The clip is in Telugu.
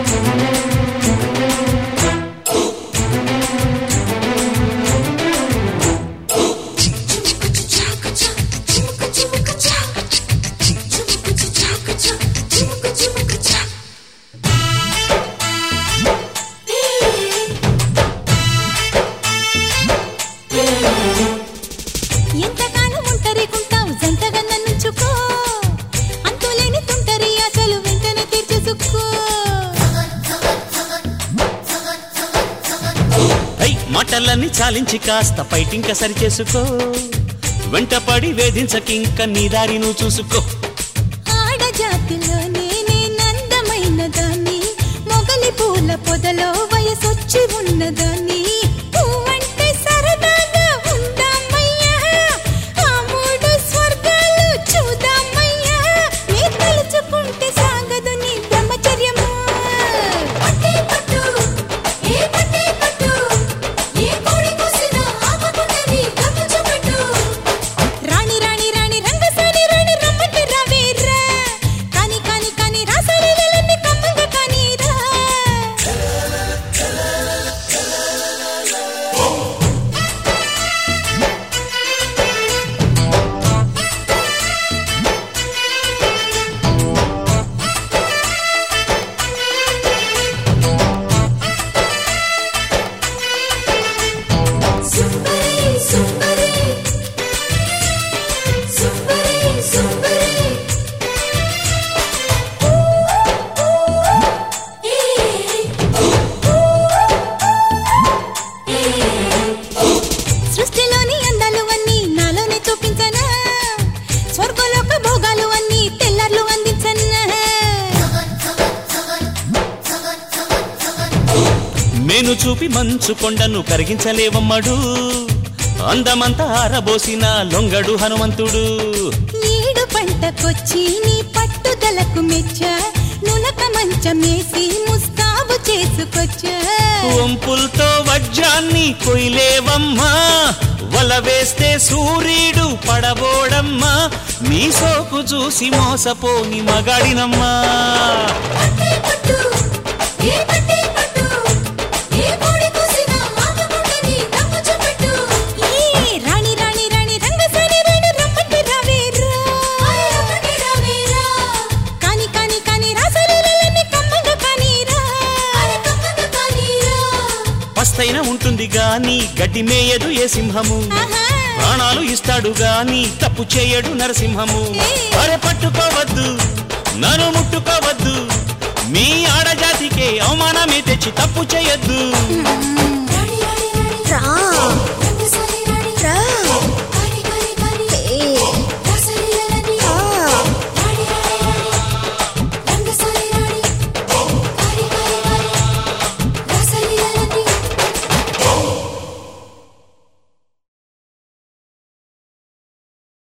ఎంతకాలం ఒంటరికుంటావు జంటగా నన్నుంచుకో అంతులేని తుంటరి అసలు వెంటనే తీర్చేసుకో ఐ మాటలన్నీ చాలించి కాస్త ఫైటింగ్ సరి చేసుకో వెంటపడి వేధించకింక నీ దారి నువ్వు చూసుకో ఆడజాతిలో నేనే నందమైన దాన్ని మొగలి పూల పొదలో వయసొచ్చి ఉన్నదాన్ని పువ్వంటే సరదాగా ఉందామయ్యా ఆ మూడు స్వర్గాలు చూద్దామయ్యా నీ తలుచుకుంటే సాగదు నీ బ్రహ్మచర్యము పట్టే పట్టు ఏ పట్టే పట్టు ఏ కోడి కోసినా ఆపకుండా నీ గమ్ము చూపెట్టు రాణి రాణి రాణి రంగసాని రాణి రమ్మంటే రావేరా కాని కాని కాని రాసాలి వెళ్ళండి కమ్మంగా కాని రా సుబ్బరి సుబ్బరి సుబ్బరి సుబ్బరి సృష్టిలోని అందాలు అన్నీ నాలోనే చూపించనా స్వర్గలోక భోగాలు అన్నీ తెల్లర్లు అందించనా మేను చూపి మంచు కొండను కరిగించలేవమ్మడు అందమంతా ఆరబోసిన లొంగడు హనుమంతుడు ఈడు పంటకొచ్చి నీ పట్టుదలకు మెచ్చ నులక మంచమేసి ముస్తాబు చేసుకొచ్చా వంపులతో వజ్రాన్ని కొయ్యలేవమ్మా వల వేస్తే సూర్యుడు పడబోడమ్మా నీ సోకు చూసి మోసపోని మగాడినమ్మా పట్టే పట్టు ఏ పట్టే పట్టు ఏ కోడి కూసినా ఆపకుండా నీ దమ్ము చూపెట్టు ఏ రాణి రాణి రాణి రంగసాని రాణి రమ్మంటే రావేరా రమ్మంటే రావేరా కాని కాని కాని రాసలీలని కమ్మంగా కానీరా కమ్మంగా కానీరా పస్తైన ఉంటుంది గాని గడ్డి మేయదు ఏ సింహము ఆహా ప్రాణాలు ఇస్తాడు గాని తప్పు చేయడు నరసింహము అరే పట్టుకోవద్దు నన్ను ముట్టుకోవద్దు మీ ఆడజాతికే అవమానమే తెచ్చి తప్పు చేయొద్దు మ్మ్.